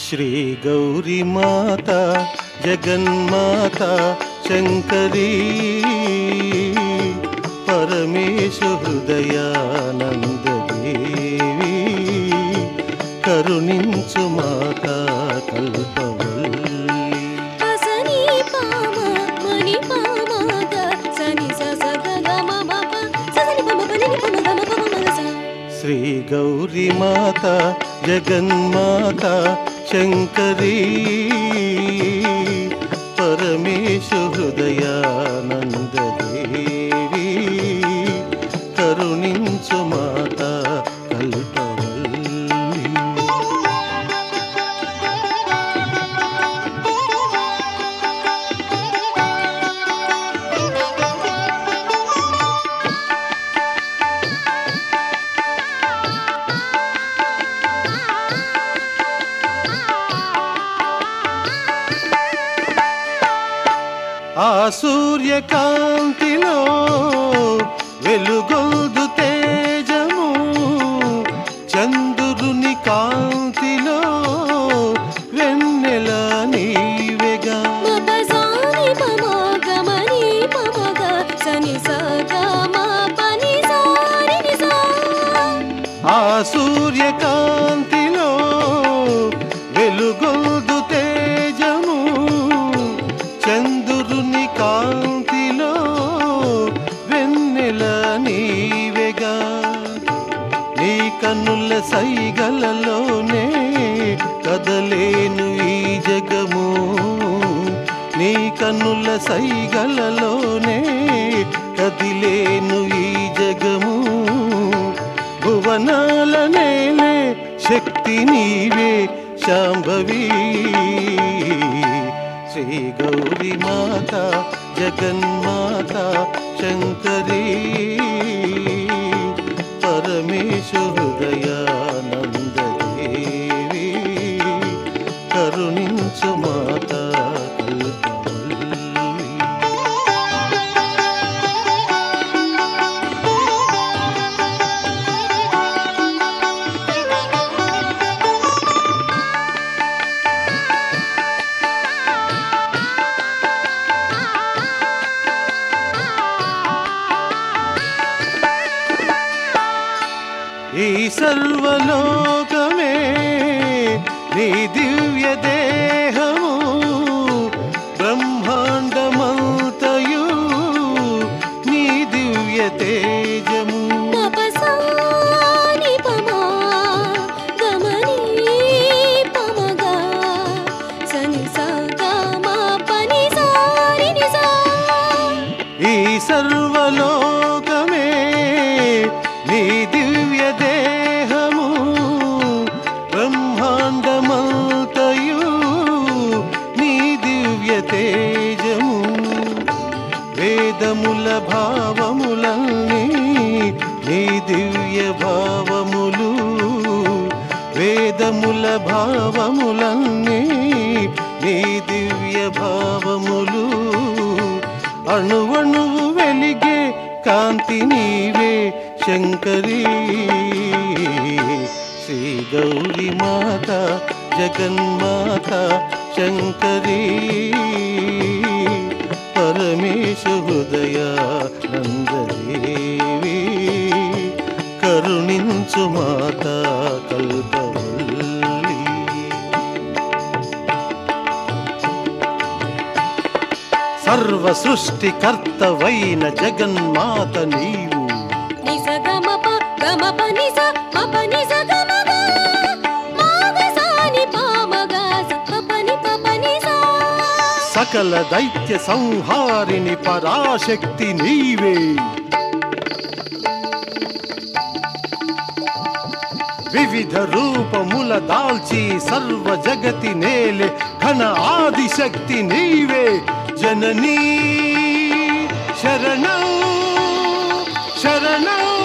శ్రీ గౌరీ మాత జగన్మాత శంకరీ పరమేశు హృదయానందదేవి కరుణించు మాత కల్పవల్లి పసని పామ మని పామగ సని సస గగ మమ ప ససని పమ పని పమ గమ పమ మగ స శ్రీ గౌరీ మాత జగన్మాత శంకరీ పరమేశు హృదయానందదేవి కరుణించు మాత కల్పవల్లి ఆ సూర్యకాంతిలో వెలుగొల్దు తేజము చంద్రుని కాంతిలో వెన్నెల నీవెగా మప సాని పమ గమని పమగ సని స గమ పని సాని ని స ఆ సూర్యకాంతిలో వెలుగొల్దు తేజము చంద్రుని కాంతిలో వెన్నెల నీవెగా నీ కన్నుల సైగలలోనే కదలేను ఈ జగము నీ కన్నుల సైగలలోనే కదిలేను ఈ జగము భువనాల నేలే శక్తి నీవే శాంభవి శ్రీ గౌరీ మాత జగన్మాత శంకరీ పరమేశు హృదయానందదేవి కరుణించు మాత కల్పవల్లి ఈ సర్వలోకమే నీ దివ్య దేహము బ్రహ్మాండమంతయు నీ దివ్య తేజము మప సాని పమ గమని పమగ సని స గమ పని సాని ని స ఈ సర్వలోకమే నీ దివ్య దేహము బ్రహ్మాండమంతయు నీ దివ్య తేజము వేదముల భావములన్నీ నీ దివ్య భావములు వేదముల భావములన్నీ నీ దివ్య భావములు అణువణువు వెలిగే కాంతి నీవే శంకరీ శ్రీ గౌరీ మాత జగన్మాత శంకరీ పరమేశు హృదయానందదేవి కరుణించు మాత కల్పవల్లి సర్వ సృష్టికర్తవైన జగన్మాత నీవు ని స గమ ప గమ పని స మప ని స గమ గ మగ సాని పామగ స పని పని స సకల దైత్య సంహారిణి పరాశక్తి నీవే వివిధ రూపముల దాల్చి సర్వ జగతి నేలే ఘన ఆదిశక్తి నీవే జననీ శరణం శరణం